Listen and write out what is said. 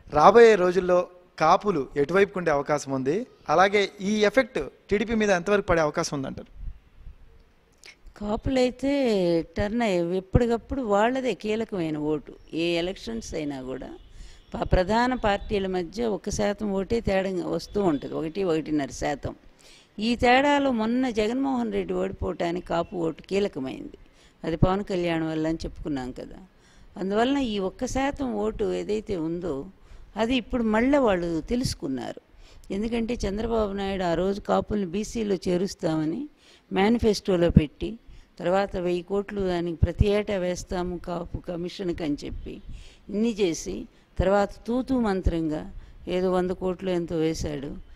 రాబోయే రోజుల్లో కాపులు ఎటువైపు ఉండే అవకాశం ఉంది అలాగే ఈ ఎఫెక్ట్ టీడీపీ మీద ఎంతవరకు పడే అవకాశం ఉందంటారు కాపులైతే టర్న్ అయ్యి ఎప్పటికప్పుడు వాళ్ళదే కీలకమైన ఓటు ఏ ఎలక్షన్స్ అయినా కూడా ప- ప్రధాన పార్టీల మధ్య ఒక శాతం ఓటే తేడా వస్తూ ఉంటుంది ఒకటి ఒకటిన్నర శాతం ఈ తేడాలో మొన్న జగన్మోహన్ రెడ్డి ఓడిపోవటానికి కాపు ఓటు కీలకమైంది అది పవన్ కళ్యాణ్ వల్ల అని చెప్పుకున్నాం కదా అందువలన ఈ ఒక్క శాతం ఓటు ఏదైతే ఉందో అది ఇప్పుడు మళ్ళీ వాళ్ళు తెలుసుకున్నారు ఎందుకంటే చంద్రబాబు నాయుడు ఆ రోజు కాపుల్ని బీసీలో చేరుస్తామని మేనిఫెస్టోలో పెట్టి తర్వాత వెయ్యి కోట్లు దానికి ప్రతి ఏటా వేస్తాము కాపు కమిషన్కి అని చెప్పి ఇన్ని చేసి తర్వాత తూతూ మంత్రంగా ఏదో వంద కోట్లు ఎంతో వేశాడు